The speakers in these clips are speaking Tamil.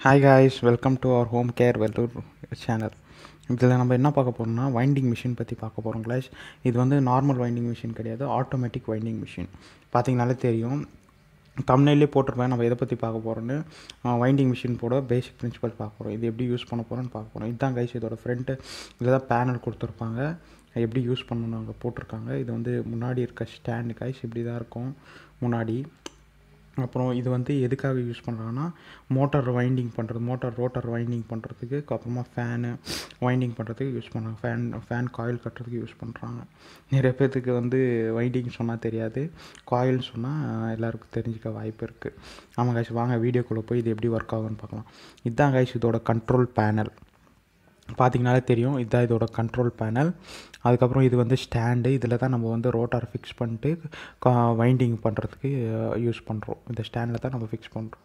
hi guys welcome to our home care Vellore channel இதில் நம்ம என்ன பார்க்க போகிறோம்னா வைண்டிங் மிஷின் பற்றி பார்க்க போகிறோம் கிளாஸ் இது வந்து நார்மல் வைண்டிங் மிஷின் கிடையாது ஆட்டோமேட்டிக் வைண்டிங் மிஷின் பார்த்தீங்கனாலே தெரியும் தமிழ்லேயே போட்டிருப்பேன் நம்ம எதை பற்றி பார்க்க போகிறோன்னு வைண்டிங் மிஷின் போட பேசிக் பிரின்சிபல் பார்க்க போகிறோம் இது எப்படி யூஸ் பண்ண போகிறோன்னு பார்க்க போகிறோம் இதுதான் கைஸ் இதோட ஃப்ரண்ட்டு இதில் தான் பேனல் கொடுத்துருப்பாங்க எப்படி யூஸ் பண்ணணும் அங்கே போட்டிருக்காங்க இது வந்து முன்னாடி இருக்க ஸ்டாண்டு கைஸ் இப்படி தான் இருக்கும் முன்னாடி அப்புறம் இது வந்து எதுக்காக யூஸ் பண்ணுறாங்கன்னா மோட்டார் வைண்டிங் பண்ணுறது மோட்டார் ரோட்டார் வைண்டிங் பண்ணுறதுக்கு அப்புறமா ஃபேனு வைண்டிங் பண்ணுறதுக்கு யூஸ் பண்ணுறாங்க ஃபேன் ஃபேன் காயில் கட்டுறதுக்கு யூஸ் பண்ணுறாங்க நிறைய பேர்த்துக்கு வந்து வைண்டிங் சொன்னால் தெரியாது காயில் சொன்னால் எல்லாருக்கும் தெரிஞ்சுக்க வாய்ப்பு இருக்குது ஆமாம் காய்ச்சி வாங்க வீடியோக்குள்ளே போய் இது எப்படி ஒர்க் ஆகும்னு பார்க்கலாம் இதுதான் காய்ச்சி இதோட கண்ட்ரோல் பேனல் பார்த்தீங்கனாலே தெரியும் இதுதான் இதோட கண்ட்ரோல் பேனல் அதுக்கப்புறம் இது வந்து ஸ்டாண்டு இதில் தான் நம்ம வந்து ரோட்டார் ஃபிக்ஸ் பண்ணிட்டு கா வைண்டிங் பண்ணுறதுக்கு யூஸ் பண்ணுறோம் இந்த ஸ்டாண்டில் தான் நம்ம ஃபிக்ஸ் பண்ணுறோம்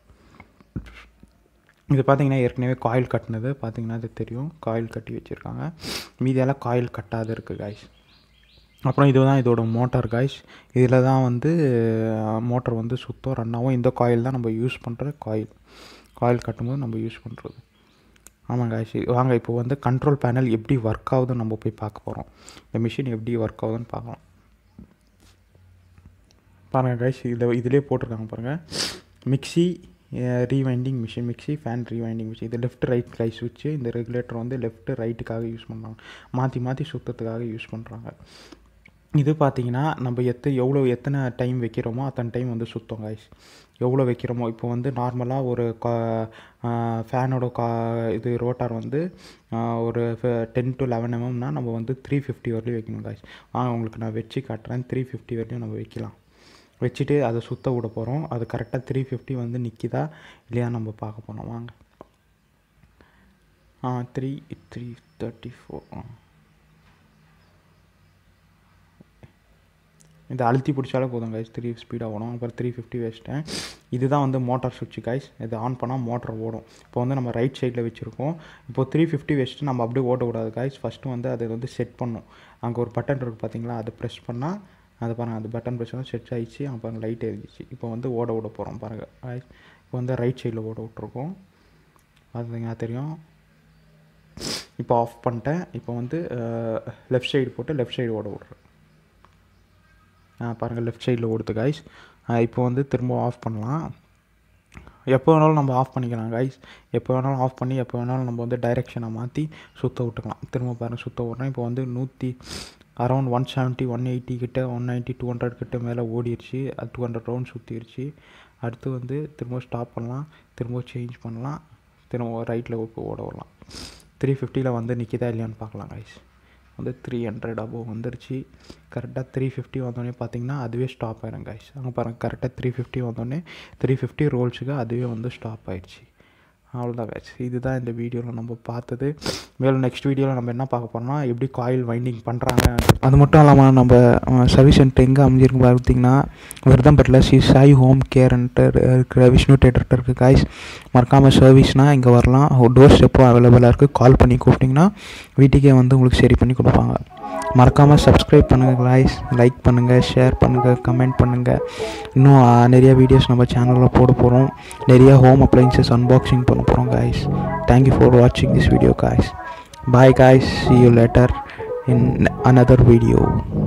இது பார்த்திங்கன்னா ஏற்கனவே காயில் கட்டினது பார்த்திங்கன்னா அது தெரியும் காயில் கட்டி வச்சுருக்காங்க மீதியெல்லாம் காயில் கட்டாது இருக்குது காய்ஸ் அப்புறம் இதுதான் இதோட மோட்டார் காய்ஸ் இதில் தான் வந்து மோட்டர் வந்து சுத்தம் ரன் ஆகும் இந்த காயில் தான் நம்ம யூஸ் பண்ணுற காயில் காயில் கட்டும்போது நம்ம யூஸ் பண்ணுறது ஆமாம் காய்ச்சி வாங்க இப்போ வந்து கண்ட்ரோல் பேனல் எப்படி ஒர்க் ஆகுதுன்னு நம்ம போய் பார்க்க போகிறோம் இந்த மிஷின் எப்படி ஒர்க் ஆகுதுன்னு பார்க்கலாம் பாருங்கள் காய்ச்சி இதில் இதிலே போட்டிருக்காங்க பாருங்கள் mixie rewinding machine mixie fan rewinding machine இது லெஃப்ட் ரைட் கை சுவிட்சு இந்த ரெகுலேட்டர் வந்து லெஃப்ட் ரைட்டுக்காக யூஸ் பண்ணுறாங்க மாற்றி மாற்றி சுத்தத்துக்காக யூஸ் பண்ணுறாங்க இது பார்த்தீங்கன்னா நம்ம எத்த எவ்வளோ எத்தனை டைம் வைக்கிறோமோ அத்தனை டைம் வந்து சுத்தம் காய்ஸ் எவ்வளோ வைக்கிறோமோ இப்போ வந்து நார்மலாக ஒரு கா ஃபேனோட கா இது ரோட்டார் வந்து ஒரு டென் டு லெவன் எம்எம்னா நம்ம வந்து த்ரீ ஃபிஃப்டி வரலையும் வைக்கணும் காய்ஸ் வாங்க உங்களுக்கு நான் வச்சு காட்டுறேன் த்ரீ ஃபிஃப்டி வரலையும் நம்ம வைக்கலாம் வச்சுட்டு அதை சுத்த விட போகிறோம் அது கரெக்டாக த்ரீ ஃபிஃப்டி வந்து நிற்கிதா இல்லையா நம்ம பார்க்க போனோம் வாங்க ஆ த்ரீ த்ரீ தேர்ட்டி ஃபோர் இதை அழுத்தி பிடிச்சாலே போதும் கைஸ் த்ரீ ஸ்பீடாக ஓடும் அப்புறம் த்ரீ ஃபிஃப்டி வச்சிட்டேன் இதுதான் வந்து மோட்டார் சுவிட்ச் கைஸ் இது ஆன் பண்ணால் மோட்டர் ஓடும் இப்போ வந்து நம்ம ரைட் சைடில் வச்சுருக்கோம் இப்போ த்ரீ ஃபிஃப்டி வச்சுட்டு நம்ம அப்படியே ஓட்டக்கூடாது கைஸ் ஃபஸ்ட்டு வந்து அதை வந்து செட் பண்ணும் அங்கே ஒரு பட்டன் இருக்குது பார்த்தீங்களா அதை ப்ரெஸ் பண்ணால் அது பாருங்கள் அந்த பட்டன் ப்ரெஸ் பண்ணால் செட் ஆகிடுச்சு அங்கே பாருங்கள் லைட் எரிஞ்சிச்சு இப்போ வந்து ஓட விட போகிறோம் பாருங்கள் கைஸ் இப்போ வந்து ரைட் சைடில் ஓட விட்ருக்கோம் பார்த்தீங்கன்னா தெரியும் இப்போ ஆஃப் பண்ணிட்டேன் இப்போ வந்து லெஃப்ட் சைடு போட்டு லெஃப்ட் சைடு ஓட விட்றேன் பாருங்கள் லெஃப்ட் சைடில் ஓடுது கைஸ் இப்போ வந்து திரும்ப ஆஃப் பண்ணலாம் எப்போ வேணாலும் நம்ம ஆஃப் பண்ணிக்கலாம் கைஸ் எப்போ வேணாலும் ஆஃப் பண்ணி எப்போ வேணாலும் நம்ம வந்து டைரெக்ஷனை மாற்றி சுற்ற விட்டுக்கலாம் திரும்ப பாருங்கள் சுற்ற விட்றேன் இப்போ வந்து நூற்றி around one seventy one eighty கிட்ட ஒன் நைன்ட்டி டூ ஹண்ட்ரட் கிட்ட மேலே ஓடிடுச்சு அது டூ ஹண்ட்ரட் ரவுண்ட் சுற்றிடுச்சு அடுத்து வந்து திரும்ப ஸ்டாப் பண்ணலாம் திரும்ப சேஞ்ச் பண்ணலாம் திரும்ப ரைட்டில் ஓட விடலாம் த்ரீ ஃபிஃப்டியில் வந்து நிற்கிதா இல்லையான்னு பார்க்கலாம் கைஸ் வந்து த்ரீ ஹண்ட்ரட் அபோவ் வந்துருச்சு கரெக்டாக த்ரீ ஃபிஃப்டி வந்தோடனே பார்த்தீங்கன்னா அதுவே ஸ்டாப் ஆயிடும் கைஸ் அங்கே பாருங்கள் கரெக்டாக த்ரீ ஃபிஃப்டி வந்தோடனே த்ரீ ஃபிஃப்டி ரோல்ஸுக்கு அதுவே வந்து ஸ்டாப் ஆயிடுச்சு அவ்வளோதான் கைஸ் இதுதான் இந்த வீடியோவில் நம்ம பார்த்தது மேலும் நெக்ஸ்ட் வீடியோவில் நம்ம என்ன பார்க்க போகிறோம்னா எப்படி காயில் வைண்டிங் பண்ணுறாங்க அது மட்டும் இல்லாமல் நம்ம சர்வீஸ் சென்டர் எங்கே அமைஞ்சிருக்கு பார்த்தீங்கன்னா விருதம்பேட்டில் ஸ்ரீ சாய் ஹோம் கேர்ன்ட்டு இருக்கிற விஷ்ணு தேட்டர்கிட்ட இருக்குது காய்ஸ் மறக்காமல் சர்வீஸ்னால் இங்கே வரலாம் டோர் ஸ்டெப்பும் அவைலபிளாக இருக்குது கால் பண்ணி கூப்பிட்டிங்கன்னா வீட்டுக்கே வந்து உங்களுக்கு சரி பண்ணி கொடுப்பாங்க மறக்காமல் சப்ஸ்கிரைப் பண்ணுங்கள் காய்ஸ் லைக் பண்ணுங்கள் ஷேர் பண்ணுங்கள் கமெண்ட் பண்ணுங்கள் இன்னும் நிறைய வீடியோஸ் நம்ம சேனலில் போட போகிறோம் நிறைய ஹோம் அப்ளைன்சஸ் அன்பாக்சிங் பண்ண போகிறோம் காய்ஸ் தேங்க்யூ ஃபார் வாட்சிங் this video guys bye guys see you later in another video